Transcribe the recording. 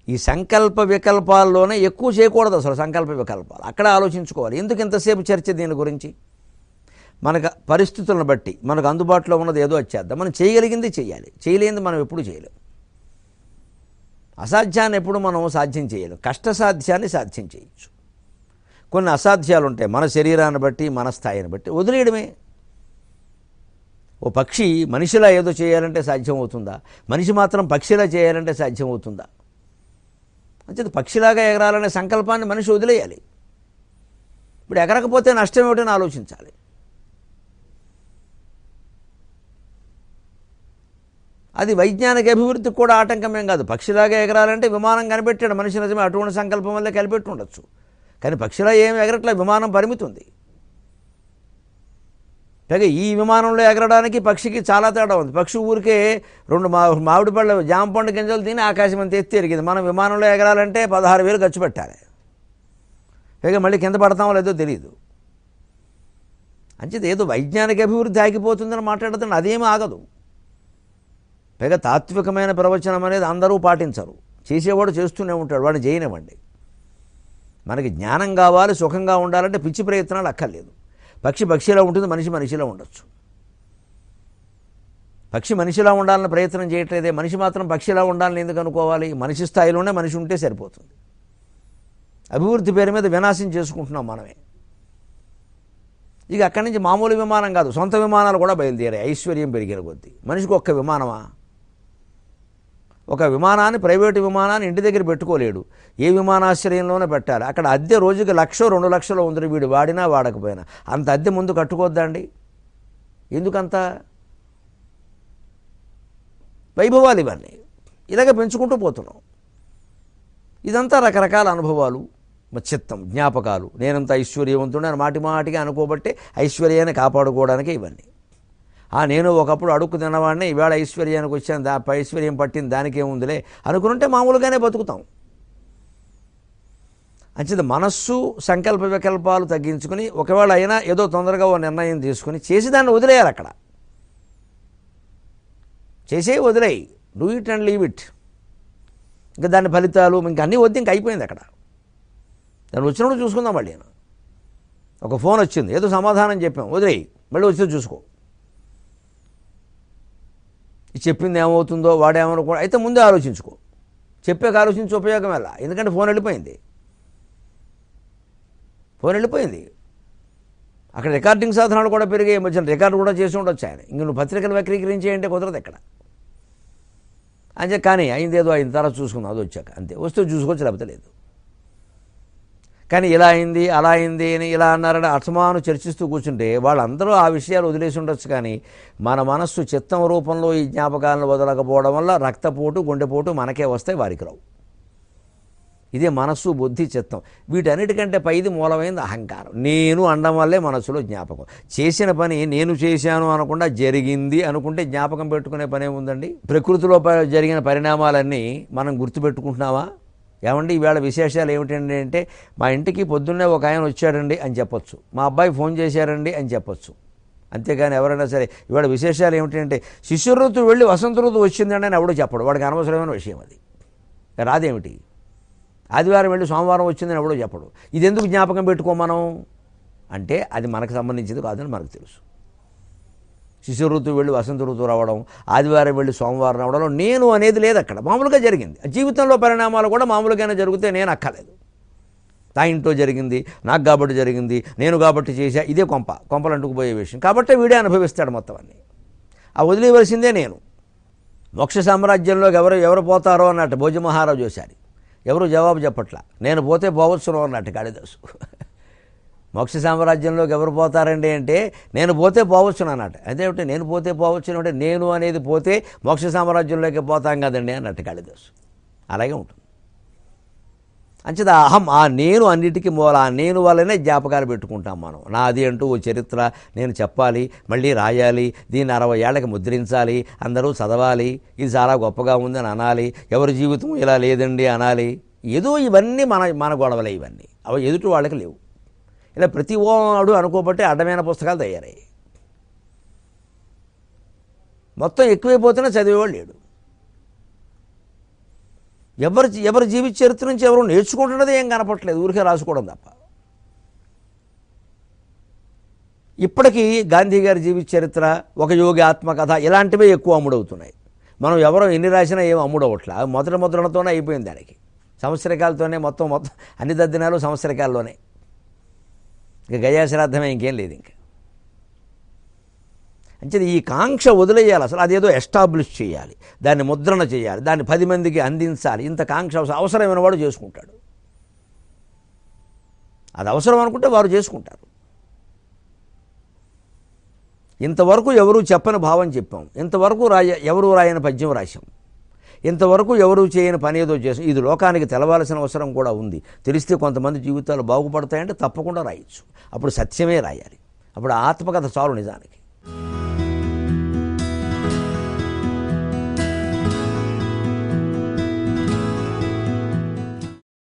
ఈ సంకల్ప వికల్పాల్లోనే ఎక్కువ చేయకూడదు అసలు సంకల్ప వికల్పాలు అక్కడ ఆలోచించుకోవాలి ఎందుకు ఇంతసేపు చర్చ దీని గురించి మనకు పరిస్థితులను బట్టి మనకు అందుబాటులో ఉన్నది ఏదో వచ్చేద్దాం మనం చేయగలిగింది చేయాలి చేయలేనిది మనం ఎప్పుడు చేయలేం అసాధ్యాన్ని ఎప్పుడు మనం సాధ్యం చేయలేం కష్టసాధ్యాన్ని సాధ్యం చేయొచ్చు కొన్ని అసాధ్యాలు ఉంటాయి మన శరీరాన్ని బట్టి మన స్థాయిని బట్టి వదిలేయడమే ఓ పక్షి మనిషిలా ఏదో చేయాలంటే సాధ్యం అవుతుందా మనిషి మాత్రం పక్షిలా చేయాలంటే సాధ్యం అవుతుందా అంచేది పక్షిలాగా ఎగరాలనే సంకల్పాన్ని మనిషి వదిలేయాలి ఇప్పుడు ఎగరకపోతే నష్టం ఏమిటని ఆలోచించాలి అది వైజ్ఞానిక అభివృద్ధికి కూడా ఆటంకమేం కాదు పక్షిలాగా ఎగరాలంటే విమానం కనిపెట్టాడు మనిషి నిజమే అటువంటి సంకల్పం వల్లే కలిపెట్టి ఉండొచ్చు కానీ పక్షిలా ఏమి ఎగరట్లే విమానం పరిమితి ఉంది పైగా ఈ విమానంలో ఎగరడానికి పక్షికి చాలా తేడా ఉంది పక్షి ఊరికే రెండు మా మామిడి పళ్ళ జామ పండు గింజలు తిని ఆకాశం అంత ఎత్తి ఎరిగింది మనం విమానంలో ఎగరాలంటే పదహారు వేలు ఖర్చు పెట్టాలి పైగా మళ్ళీ కింద పడతామో లేదో తెలియదు అంచేది ఏదో వైజ్ఞానిక అభివృద్ధి ఆగిపోతుందని మాట్లాడుతున్న అదేమీ ఆగదు పైగా తాత్వికమైన ప్రవచనం అనేది అందరూ పాటించరు చేసేవాడు చేస్తూనే ఉంటాడు వాడిని చేయనివ్వండి మనకి జ్ఞానం కావాలి సుఖంగా ఉండాలంటే పిచ్చి ప్రయత్నాలు అక్కర్లేదు పక్షి పక్షిలా ఉంటుంది మనిషి మనిషిలా ఉండొచ్చు పక్షి మనిషిలా ఉండాలని ప్రయత్నం చేయట్లేదే మనిషి మాత్రం పక్షిలా ఉండాలని ఎందుకు అనుకోవాలి మనిషి స్థాయిలోనే మనిషి ఉంటే సరిపోతుంది అభివృద్ధి పేరు మీద వినాశం చేసుకుంటున్నాం మనమే ఇక అక్కడి నుంచి మామూలు విమానం కాదు సొంత విమానాలు కూడా బయలుదేరాయి ఐశ్వర్యం పెరిగిన కొద్దీ మనిషికి ఒక్క విమానమా ఒక విమానాన్ని ప్రైవేటు విమానాన్ని ఇంటి దగ్గర పెట్టుకోలేడు ఏ విమానాశ్రయంలోనే పెట్టాలి అక్కడ అద్దె రోజుకి లక్ష రెండు లక్షలు ఉంది వీడు వాడినా వాడకపోయినా అంత అద్దె ముందు కట్టుకోద్దండి ఎందుకంత వైభవాలు ఇవన్నీ ఇలాగ పెంచుకుంటూ పోతున్నాం ఇదంతా రకరకాల అనుభవాలు మ- చిత్తం జ్ఞాపకాలు నేనంత ఐశ్వర్యవంతుడని మాటి మాటిగా అనుకోబట్టే ఐశ్వర్యాన్ని కాపాడుకోవడానికే ఇవన్నీ ఆ నేను ఒకప్పుడు అడుక్కు తిన్నవాడిని ఈవేళ ఐశ్వర్యానికి వచ్చాను దా ఐశ్వర్యం పట్టింది దానికేముందిలే అనుకుంటే మామూలుగానే బతుకుతాం అంచేది మనస్సు సంకల్ప వికల్పాలు తగ్గించుకుని ఒకవేళ అయినా ఏదో తొందరగా ఓ నిర్ణయం తీసుకుని చేసి దాన్ని వదిలేయాలి అక్కడ చేసే వదిలేయి do it and leave it ఇంకా దాని ఫలితాలు ఇంకా అన్నీ వద్దు ఇంకా అయిపోయింది అక్కడ దాన్ని వచ్చినప్పుడు చూసుకుందాం మళ్ళీ ఒక ఫోన్ వచ్చింది ఏదో సమాధానం చెప్పాం వదిలేయి మళ్ళీ వచ్చి చూసుకో ఇది చెప్పింది ఏమవుతుందో వాడేమనుకో అయితే ముందే ఆలోచించుకో చెప్పాక ఆలోచించి ఉపయోగం ఎలా ఎందుకంటే ఫోన్ వెళ్ళిపోయింది ఫోన్ వెళ్ళిపోయింది అక్కడ రికార్డింగ్ సాధనాలు కూడా పెరిగాయి ఈ మధ్యన రికార్డు కూడా చేసి ఉండొచ్చు ఆయన ఇంక నువ్వు పత్రికలు వక్రీకరించేయంటే కుదరదు ఇక్కడ అంతే కానీ అయింది ఏదో అయిన తర్వాత చూసుకుందాం అది వచ్చాక అంతే వస్తే చూసుకోవచ్చు లేకపోతే లేదు కానీ ఇలా అయింది అలా అయింది అని ఇలా అన్నారని అసమాను చర్చిస్తూ కూర్చుంటే వాళ్ళందరూ ఆ విషయాలు వదిలేసి ఉండొచ్చు కానీ మన మనస్సు చిత్తం రూపంలో ఈ జ్ఞాపకాలను వదలకపోవడం వల్ల రక్తపోటు గుండెపోటు మనకే వస్తాయి వారికి రావు ఇదే మనస్సు బుద్ధి చిత్తం వీటన్నిటికంటే పైది మూలమైంది అహంకారం నేను అనడం వల్లే మనస్సులో జ్ఞాపకం చేసిన పని నేను చేశాను అనకుండా జరిగింది అనుకుంటే జ్ఞాపకం పెట్టుకునే పనే ఉందండి ప్రకృతిలో ప- జరిగిన పరిణామాలన్నీ మనం గుర్తుపెట్టుకుంటున్నావా ఏమండి ఈవేళ విశేషాలు ఏమిటండి అంటే మా ఇంటికి పొద్దున్నే ఒక ఆయన వచ్చాడండి అని చెప్పొచ్చు మా అబ్బాయి ఫోన్ చేశారండి అని చెప్పొచ్చు అంతేగాని ఎవరైనా సరే ఇవాళ విశేషాలు ఏమిటంటే శిశు ఋతువు వెళ్ళి వసంత ఋతువు వచ్చిందండి అని ఎవడో చెప్పడు వాడికి అనవసరమైన విషయం అది రాదేమిటి ఆదివారం వెళ్ళి సోమవారం వచ్చిందని ఎవడో చెప్పడు ఇది ఎందుకు జ్ఞాపకం పెట్టుకో మనం అంటే అది మనకు సంబంధించింది కాదని మనకు తెలుసు శిశు ఋతువు వెళ్ళి వసంత ఋతువు రావడం ఆదివారం వెళ్ళి సోమవారం రావడంలో నేను అనేది లేదు అక్కడ మామూలుగా జరిగింది జీవితంలో పరిణామాలు కూడా మామూలుగానే జరిగితే నేను అక్కలేదు నా ఇంట్లో జరిగింది నాకు కాబట్టి జరిగింది నేను కాబట్టి చేశా ఇదే కొంప కొంపలు అంటుకుపోయే విషయం కాబట్టే వీడే అనుభవిస్తాడు మొత్తం అన్ని ఆ వదిలేవలసిందే నేను మోక్ష సామ్రాజ్యంలోకి ఎవరు ఎవరు పోతారో అన్నట్టు భోజ మహారాజు చూశారు ఎవరు జవాబు చెప్పట్లా నేను పోతే పోవచ్చును అన్నట్టు కాళిదాసు మోక్ష సామ్రాజ్యంలోకి ఎవరు పోతారండి అంటే నేను పోతే పోవచ్చును అన్నట్టు అదేమిటి నేను పోతే పోవచ్చును అంటే నేను అనేది పోతే మోక్ష సామ్రాజ్యంలోకి పోతాం కదండి అన్నట్టు కాళిదాసు అలాగే ఉంటుంది అంచేత అహం ఆ నేను అన్నిటికీ మూల ఆ నేను వల్లనే జ్ఞాపకాలు పెట్టుకుంటాం మనం నాది అంటూ ఓ చరిత్ర నేను చెప్పాలి మళ్ళీ రాయాలి దీన్ని అరవై ఏళ్ళకి ముద్రించాలి అందరూ చదవాలి ఇది చాలా గొప్పగా ఉందని అనాలి ఎవరి జీవితం ఇలా లేదండి అనాలి ఏదో ఇవన్నీ మన మన గొడవలే ఇవన్నీ అవి ఎదుటి వాళ్ళకి లేవు ఇలా ప్రతి వాడు అనుకోబట్టే అడ్డమైన పుస్తకాలు తయారయ్యాయి మొత్తం ఎక్కువైపోతున్నా చదివేవాడు లేడు ఎవరి ఎవరి జీవిత చరిత్ర నుంచి ఎవరు నేర్చుకుంటున్నది ఏం కనపట్లేదు ఊరికే రాసుకోవడం తప్ప ఇప్పటికీ గాంధీ గారి జీవిత చరిత్ర ఒక యోగి ఆత్మకథ ఇలాంటివే ఎక్కువ అమ్ముడవుతున్నాయి మనం ఎవరో ఎన్ని రాసినా ఏం అమ్ముడవట్లా మొదటి ముద్రణతోనే అయిపోయింది దానికి సంవత్సరకాలతోనే మొత్తం మొత్తం అన్ని దద్దినాలు సంవత్సరకాల్లోనే ఇక గయాశ్రాద్ధమే ఇంకేం లేదు ఇంకా అంటే ఈ కాంక్ష వదిలేయాలి అసలు అదేదో ఎస్టాబ్లిష్ చేయాలి దాన్ని ముద్రణ చేయాలి దాన్ని పది మందికి అందించాలి ఇంత కాంక్ష అవసరం అవసరమైన వాడు చేసుకుంటాడు అది అవసరం అనుకుంటే వారు చేసుకుంటారు ఇంతవరకు ఎవరు చెప్పని భావం చెప్పాం ఇంతవరకు రాయ ఎవరు రాయని పద్యం రాశాం ఇంతవరకు ఎవరు చేయని పని ఏదో చేసాం ఇది లోకానికి తెలవాల్సిన అవసరం కూడా ఉంది తెలిస్తే కొంతమంది జీవితాలు బాగుపడతాయంటే తప్పకుండా రాయొచ్చు అప్పుడు సత్యమే రాయాలి అప్పుడు ఆత్మకథ చాలు నిజానికి